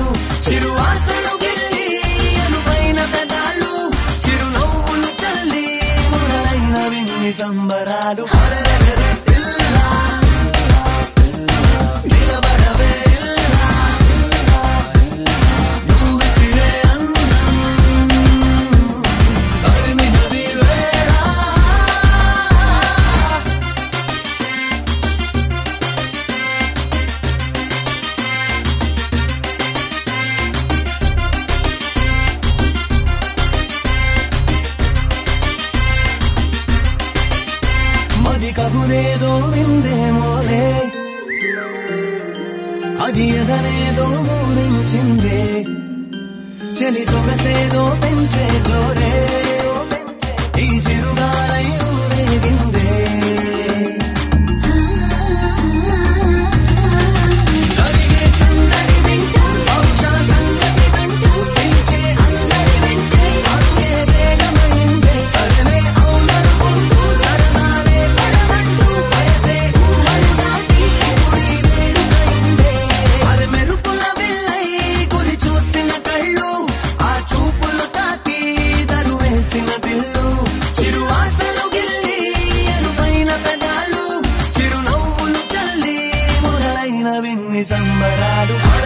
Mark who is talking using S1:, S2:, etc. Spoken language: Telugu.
S1: చిరు ఆశలు గిల్లి ఎరుపైన పెదాలు చిరునవ్వులు చల్లి మొదలైన విన్ని సంబరాలు అరెరెరెరె పిల్ల, నిలబడవే ఇల్ల, నువ్వు విసిరే అందం, అరిమినది వేళ మది కబురేదో విందేమోలే అది ఎదనేదో ఊరించిందే చెలి సొగసేదో పెంచే జోరే ఈ చిరుగారై ఊరేగిందే జరిగే సందడి వింటూ బహుశా సంగతి వింటూ పిలిచే అందరి వింటే అడుగే వేగమైందే సరలే అవుననుకుంటూ సరదాలే పడమంటూ వయసే ఊహలు దాటి ఇప్పుడు ఈ వేడుకైందే అరె మెరుపుల వెళ్ళై గురి చూసిన కళ్ళు ఆ చూపులు తాకి దరు వేసిన దిల్లు చిరు ఆశలు గిల్లి ఎరుపైన పెదాలు చిరునవ్వులు చల్లి మొదలైన విన్ని సంబరాలు